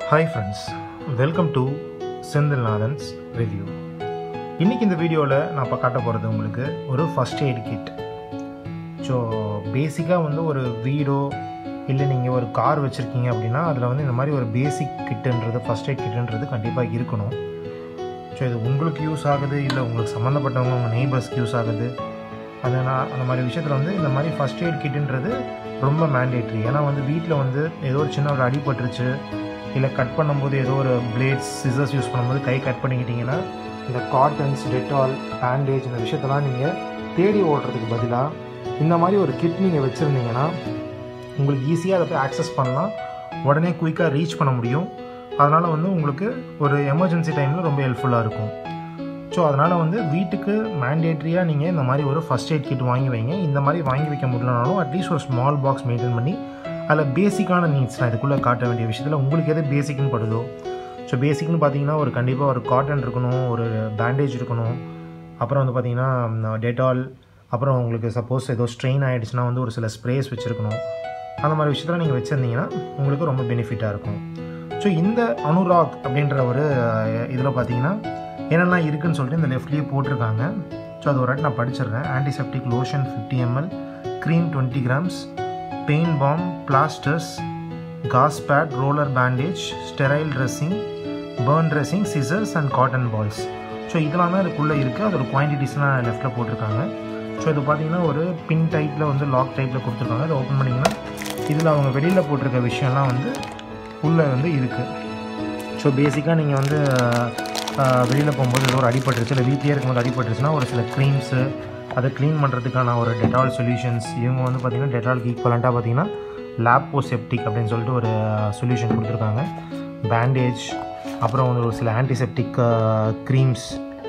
hi friends welcome to Senthilnathan's review இன்றைக்கி இந்த வீடியோவில் நான் இப்போ காட்ட போகிறது உங்களுக்கு ஒரு ஃபஸ்ட் எய்ட் கிட் ஸோ பேசிக்காக வந்து ஒரு வீடோ இல்லை நீங்கள் ஒரு கார் வச்சுருக்கீங்க அப்படின்னா அதில் வந்து இந்த மாதிரி ஒரு பேசிக் கிட்டுன்றது ஃபஸ்ட் எய்ட் கிட்டுன்றது கண்டிப்பாக இருக்கணும் ஸோ இது உங்களுக்கு யூஸ் ஆகுது இல்லை உங்களுக்கு சம்மந்தப்பட்டவங்க உங்கள் நெய்பர்ஸ்க்கு யூஸ் ஆகுது அது நான் அந்த மாதிரி விஷயத்தில் வந்து இந்த மாதிரி ஃபஸ்ட் எய்ட் கிட்டுன்றது ரொம்ப மேண்டேட்ரி ஏன்னா வந்து வீட்டில் வந்து ஏதோ ஒரு சின்ன ஒரு அடிபட்டுருச்சு இல்லை கட் பண்ணும்போது ஏதோ ஒரு பிளேட்ஸ் சிசர்ஸ் யூஸ் பண்ணும்போது கை கட் பண்ணிக்கிட்டிங்கன்னா இந்த காட்டன்ஸ் டெட்டால் பேண்டேஜ் இந்த விஷயத்தெல்லாம் நீங்கள் தேடி ஓடுறதுக்கு பதிலாக இந்த மாதிரி ஒரு கிட் நீங்கள் வச்சுருந்தீங்கன்னா உங்களுக்கு ஈஸியாக அதை போய் ஆக்சஸ் பண்ணலாம் உடனே குயிக்காக ரீச் பண்ண முடியும் அதனால் வந்து உங்களுக்கு ஒரு எமர்ஜென்சி டைமில் ரொம்ப ஹெல்ப்ஃபுல்லாக இருக்கும் ஸோ அதனால் வந்து வீட்டுக்கு மேண்டேட்ரியாக நீங்கள் இந்த மாதிரி ஒரு ஃபஸ்ட் எய்ட் கிட் வாங்கி வைங்க இந்த மாதிரி வாங்கி வைக்க முடியலனாலும் அட்லீஸ்ட் ஒரு ஸ்மால் பாக்ஸ் மெயின்டைன் பண்ணி அதில் பேசிக்கான நீட்ஸ் நான் இதுக்குள்ளே காட்ட வேண்டிய விஷயத்தில் உங்களுக்கு எது பேசிக்னு படுதோ ஸோ பேசிக்னு பார்த்தீங்கன்னா ஒரு கண்டிப்பாக ஒரு காட்டன் இருக்கணும் ஒரு பேண்டேஜ் இருக்கணும் அப்புறம் வந்து பார்த்தீங்கன்னா டெட்டால் அப்புறம் உங்களுக்கு சப்போஸ் ஏதோ ஸ்ட்ரெயின் ஆகிடுச்சுன்னா வந்து ஒரு சில ஸ்ப்ரேஸ் வச்சுருக்கணும் அந்த மாதிரி விஷயத்தில் நீங்கள் வச்சுருந்தீங்கன்னா உங்களுக்கு ரொம்ப பெனிஃபிட்டாக இருக்கும் ஸோ இந்த அனுராக் அப்படின்ற ஒரு இதில் பார்த்தீங்கன்னா என்னெல்லாம் இருக்குதுன்னு சொல்லிட்டு இந்த லெஃப்ட்லேயே போட்டிருக்காங்க ஸோ அது ஒரு வாட்டி நான் படிச்சிடுறேன் antiseptic lotion fifty ML cream twenty grams pain balm plasters gauze pad roller bandage sterile dressing burn dressing scissors and cotton balls so இதெல்லாம் தான் இதுக்குள்ளே இருக்குது அதோட குவான்டிட்டிஸ்லாம் லெஃப்ட்டில் போட்டிருக்காங்க ஸோ இது பார்த்தீங்கன்னா ஒரு பின் டைப்பில் வந்து லாக் டைப்பில் கொடுத்துருக்காங்க அதை ஓப்பன் பண்ணிங்கன்னா இதில் அவங்க வெளியில் போட்டிருக்க விஷயம்லாம் வந்து உள்ளே வந்து இருக்குது ஸோ பேசிக்காக நீங்கள் வந்து வெளியில் போகும்போது ஏதோ ஒரு அடிபட்டுருச்சு இல்லை வீட்லேயே இருக்கும்போது அடிபட்டுருச்சுன்னா ஒரு சில க்ரீம்ஸு அதை க்ளீன் பண்ணுறதுக்கான ஒரு டெட்டால் சொல்யூஷன்ஸ் இவங்க வந்து பார்த்திங்கன்னா டெட்டால்க்கு ஈக்குவலண்ட்டாக பார்த்தீங்கன்னா லேப்போசெப்டிக் அப்படின்னு சொல்லிட்டு ஒரு சொல்யூஷன் கொடுத்துருக்காங்க பேண்டேஜ் அப்புறம் வந்து ஒரு சில ஆன்டிசெப்டிக் க்ரீம்ஸ்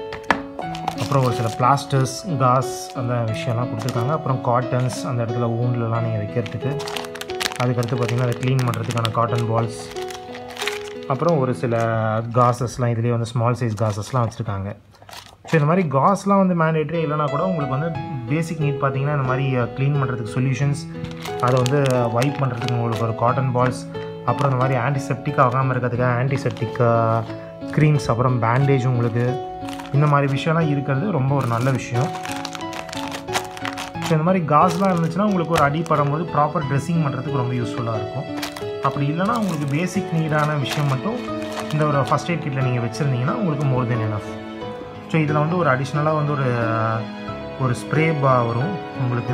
அப்புறம் ஒரு சில பிளாஸ்டர்ஸ் காஸ் அந்த விஷயம்லாம் கொடுத்துருக்காங்க அப்புறம் காட்டன்ஸ் அந்த இடத்துல ஊன்லலாம் நீங்கள் வைக்கிறதுக்கு அதுக்கடுத்து பார்த்திங்கன்னா அதை க்ளீன் பண்ணுறதுக்கான காட்டன் பால்ஸ் அப்புறம் ஒரு சில காசஸ்லாம் இதுலேயே வந்து ஸ்மால் சைஸ் காசஸ்லாம் வச்சுருக்காங்க ஸோ இந்த மாதிரி காஸ்லாம் வந்து மேண்டேட்ரி இல்லைனா கூட உங்களுக்கு வந்து பேசிக் நீட் பார்த்தீங்கன்னா இந்த மாதிரி க்ளீன் பண்ணுறதுக்கு சொல்யூஷன்ஸ் அதை வந்து வைப் பண்ணுறதுக்கு உங்களுக்கு ஒரு காட்டன் பால்ஸ் அப்புறம் இந்த மாதிரி ஆன்டிசெப்டிக் ஆகாமல் இருக்கிறதுக்காக ஆன்டிசெப்டிக் க்ரீம்ஸ் அப்புறம் பேண்டேஜ் உங்களுக்கு இந்த மாதிரி விஷயம்லாம் இருக்கிறது ரொம்ப ஒரு நல்ல விஷயம் ஸோ இந்த மாதிரி காஸ்லாம் இருந்துச்சுன்னா உங்களுக்கு ஒரு அடி படும்போது ப்ராப்பர் ட்ரெஸ்ஸிங் பண்ணுறதுக்கு ரொம்ப யூஸ்ஃபுல்லாக இருக்கும் அப்படி இல்லைனா உங்களுக்கு பேசிக் நீடான விஷயம் மட்டும் இந்த ஒரு ஃபஸ்ட் எய்ட் கிட்டில் நீங்கள் வச்சுருந்தீங்கன்னா உங்களுக்கு மோர் தென் எனஃப் ஸோ இதில் வந்து ஒரு அடிஷ்னலாக வந்து ஒரு ஒரு ஸ்ப்ரே பா வரும் உங்களுக்கு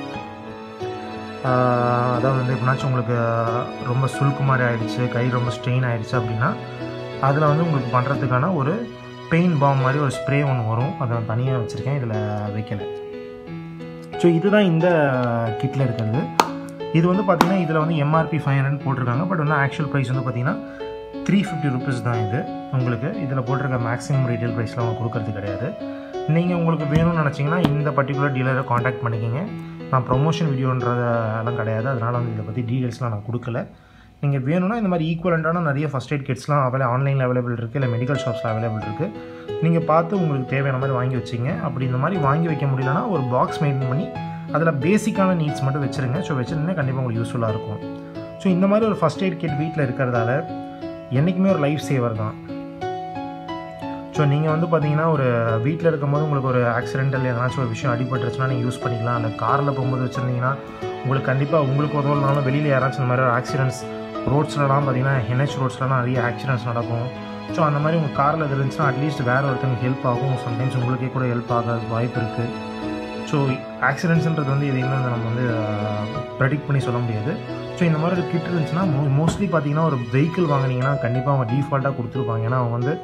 அதாவது வந்து எப்படின்னாச்சும் உங்களுக்கு ரொம்ப சுல்க்கு மாதிரி ஆகிடுச்சு கை ரொம்ப ஸ்ட்ரெயின் ஆகிடுச்சு அப்படின்னா அதில் வந்து உங்களுக்கு பண்ணுறதுக்கான ஒரு பெயின் பாம் மாதிரி ஒரு ஸ்ப்ரே ஒன்று வரும் அதை நான் தனியாக வச்சுருக்கேன் இதில் வைக்கலை ஸோ இதுதான் இந்த கிட்டில் இருக்கிறது இது வந்து பார்த்திங்கன்னா இதில் வந்து எம்ஆர்பி ஃபைவ் ஹண்ட்ரட் போட்டிருக்காங்க பட் வந்து ஆக்சுவல் ப்ரைஸ் வந்து பார்த்திங்கன்னா த்ரீ ஃபிஃப்டி ருபீஸ் தான் இது உங்களுக்கு இதில் போட்டிருக்க மேக்ஸிமம் ரீட்டைல் ப்ரைஸில் அவங்க கொடுக்கறது கிடையாது நீங்கள் உங்களுக்கு வேணும்னு நினச்சிங்கன்னா இந்த பர்டிகுலர் டீலரை காண்டாக்ட் பண்ணிக்கிங்க நான் ப்ரொமோஷன் வீடியோன்றதெல்லாம் கிடையாது அதனால் வந்து இதை பற்றி டீட்டெயில்ஸ்லாம் நான் கொடுக்கல நீங்கள் வேணும்னா இந்த மாதிரி ஈக்குவலண்ட்டான நிறைய ஃபஸ்ட் எய்ட் கிட்ஸ்லாம் அவைல ஆன்லைனில் அவைலபிள் இருக்குது இல்லை மெடிக்கல் ஷாப்ஸில் அவைலபிள் இருக்குது நீங்கள் பார்த்து உங்களுக்கு தேவையான மாதிரி வாங்கி வச்சிங்க அப்படி இந்த மாதிரி வாங்கி வைக்க முடியலன்னா ஒரு பாக்ஸ் மெயின்டைன் பண்ணி அதில் பேசிக்கான நீட்ஸ் மட்டும் வச்சுருங்க ஸோ வச்சுருந்தா கண்டிப்பாக உங்களுக்கு யூஸ்ஃபுல்லாக இருக்கும் ஸோ இந்த மாதிரி ஒரு ஃபஸ்ட் எய்ட் கிட் வீட்டில் இருக்கிறதால என்றைக்குமே ஒரு லைஃப் சேவர் தான் ஸோ நீங்கள் வந்து பார்த்தீங்கன்னா ஒரு வீட்டில் இருக்கும்போது உங்களுக்கு ஒரு ஆக்சிடென்டல் எதனாச்சும் ஒரு விஷயம் அடிபட்டுருச்சுன்னா நீங்கள் யூஸ் பண்ணிக்கலாம் இல்லை காரில் போகும்போது வச்சுருந்தீங்கன்னா உங்களுக்கு கண்டிப்பாக உங்களுக்கு உதவலனாலும் வெளியில் யாராச்சும் இந்த மாதிரி ஒரு ஆக்சிடென்ட்ஸ் ரோட்ஸ்லலாம் பார்த்தீங்கன்னா என்ஹெச் ரோட்ஸ்லாம் நிறைய ஆக்சிடென்ட்ஸ் நடக்கும் ஸோ அந்த மாதிரி உங்கள் காரில் இது இருந்துச்சுன்னா அட்லீஸ்ட் வேறு ஒருத்தவங்க ஹெல்ப் ஆகும் சம்டைம்ஸ் உங்களுக்கே கூட ஹெல்ப் ஆக வாய்ப்பு இருக்குது ஸோ ஆக்சிடென்ட்ஸுன்றது வந்து எதையுமே நம்ம வந்து ப்ரெடிக்ட் பண்ணி சொல்ல முடியாது ஸோ இந்த மாதிரி ஒரு கிட் இருந்துச்சுன்னா மோ மோஸ்ட்லி பார்த்தீங்கன்னா ஒரு வெஹிக்கிள் வாங்கினீங்கன்னா கண்டிப்பாக அவங்க டிஃபால்ட்டாக கொடுத்துருப்பாங்க ஏன்னா அவங்க வந்து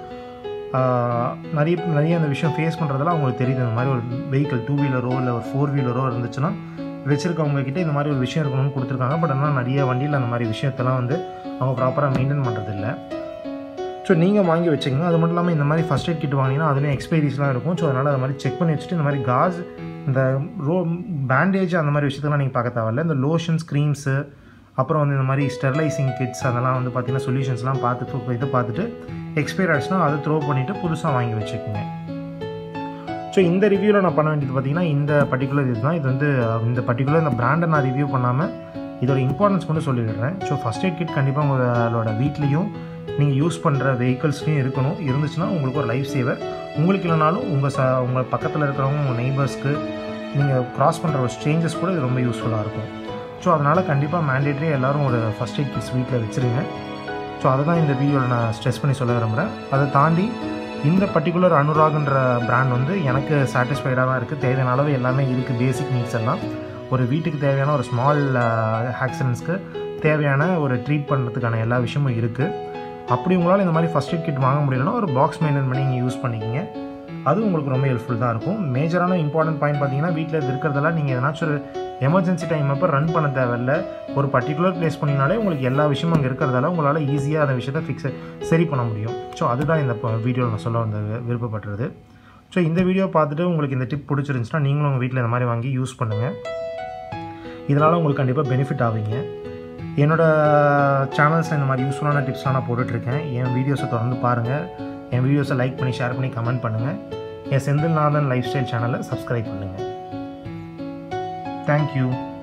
நிறைய நிறைய அந்த விஷயம் ஃபேஸ் பண்ணுறதெல்லாம் அவங்களுக்கு தெரியுது இந்த மாதிரி ஒரு வெஹிக்கிள் டூ வீலரோ இல்லை ஒரு ஃபோர் வீலரோ இருந்துச்சுன்னா வச்சுருக்கவங்க கிட்டே இந்த மாதிரி ஒரு விஷயம் இருக்கணும்னு கொடுத்துருக்காங்க பட் ஆனால் நிறைய வண்டியில் அந்த மாதிரி விஷயத்தெல்லாம் வந்து அவங்க ப்ராப்பராக மெயின்டைன் பண்ணுறதில்ல ஸோ நீங்கள் வாங்கி வச்சுக்கோங்க அது மட்டும் இல்லாமல் இந்த மாதிரி ஃபஸ்ட் எய்ட் கிட் வாங்கினீங்கன்னா அதுலேயும் எக்ஸ்பைரிஸ்லாம் இருக்கும் ஸோ அதனால் அது மாதிரி செக் பண்ணி வச்சுட்டு இந்த மாதிரி காஸ் இந்த ரோ பேண்டேஜ் அந்த மாதிரி விஷயத்தெல்லாம் நீங்கள் பார்க்க தேவையில்ல இந்த லோஷன்ஸ் க்ரீம்ஸு அப்புறம் வந்து இந்த மாதிரி ஸ்டெர்லைசிங் கிட்ஸ் அதெல்லாம் வந்து பார்த்திங்கன்னா சொல்யூஷன்ஸ்லாம் பார்த்துட்டு இதை பார்த்துட்டு எக்ஸ்பைர் ஆகிடுச்சுன்னா அதை த்ரோ பண்ணிவிட்டு புதுசாக வாங்கி வச்சுக்கோங்க ஸோ இந்த ரிவ்யூவில் நான் பண்ண வேண்டியது பார்த்தீங்கன்னா இந்த பர்டிகுலர் இது தான் இது வந்து இந்த பர்டிகுலர் இந்த பிராண்டை நான் ரிவ்யூ பண்ணாமல் இதோட இம்பார்ட்டன்ஸ் மட்டும் சொல்லிடுறேன் ஸோ ஃபஸ்ட் எய்ட் கிட் கண்டிப்பாக உங்களோட வீட்லேயும் நீங்கள் யூஸ் பண்ணுற வெஹிக்கல்ஸ்லையும் இருக்கணும் இருந்துச்சுன்னா உங்களுக்கு ஒரு லைஃப் சேவர் உங்களுக்கு இல்லைனாலும் உங்கள் ச உங்கள் பக்கத்தில் இருக்கிறவங்க உங்கள் நெய்பர்ஸ்க்கு நீங்கள் க்ராஸ் பண்ணுற ஒரு ஸ்ட்ரேஞ்சஸ் கூட இது ரொம்ப யூஸ்ஃபுல்லாக இருக்கும் ஸோ அதனால் கண்டிப்பாக மேண்டேட்ரி எல்லோரும் ஒரு ஃபஸ்ட் எய்ட் கிட்ஸ் வீட்டில் வச்சுருங்க ஸோ அதை தான் இந்த வீடியோவில் நான் ஸ்ட்ரெஸ் பண்ணி சொல்ல விரும்புகிறேன் அதை தாண்டி இந்த பர்டிகுலர் அனுராக்ன்ற பிராண்ட் வந்து எனக்கு சாட்டிஸ்ஃபைடாக தான் இருக்குது தேவையான அளவு எல்லாமே இருக்குது பேசிக் நீட்ஸ் எல்லாம் ஒரு வீட்டுக்கு தேவையான ஒரு ஸ்மால் ஆக்சிடென்ட்ஸ்க்கு தேவையான ஒரு ட்ரீட் பண்ணுறதுக்கான எல்லா விஷயமும் இருக்குது அப்படி உங்களால் இந்த மாதிரி ஃபஸ்ட் எய்ட் கிட் வாங்க முடியலன்னா ஒரு பாக்ஸ் மெயின்டைன் பண்ணி நீங்கள் யூஸ் பண்ணிக்கிங்க அது உங்களுக்கு ரொம்ப ஹெல்ப்ஃபுல் தான் இருக்கும் மேஜரான இம்பார்ட்டன்ட் பாயிண்ட் பார்த்தீங்கன்னா வீட்டில் இருக்கிறதெல்லாம் நீங்கள் எதனாச்சும் ஒரு எமர்ஜென்சி டைம் அப்போ ரன் பண்ண தேவையில்ல ஒரு பர்டிகுலர் பிளேஸ் பண்ணினாலே உங்களுக்கு எல்லா விஷயமும் அங்கே இருக்கிறதால உங்களால் ஈஸியாக அந்த விஷயத்தை ஃபிக்ஸ் சரி பண்ண முடியும் ஸோ அதுதான் இந்த வீடியோவில் நான் சொல்ல வந்த விருப்பப்படுறது ஸோ இந்த வீடியோ பார்த்துட்டு உங்களுக்கு இந்த டிப் பிடிச்சிருந்துச்சுன்னா நீங்களும் உங்கள் வீட்டில் இந்த மாதிரி வாங்கி யூஸ் பண்ணுங்கள் இதனால் உங்களுக்கு கண்டிப்பாக பெனிஃபிட் ஆவீங்க என்னோடய சேனல்ஸில் இந்த மாதிரி யூஸ்ஃபுல்லான டிப்ஸ்லாம் நான் போட்டுட்ருக்கேன் என் வீடியோஸை தொடர்ந்து பாருங்கள் என் வீடியோஸை லைக் பண்ணி ஷேர் பண்ணி கமெண்ட் பண்ணுங்கள் என் செந்தில்நாதன் லைஃப் ஸ்டைல் சேனலை சப்ஸ்கிரைப் பண்ணுங்கள் தேங்க்யூ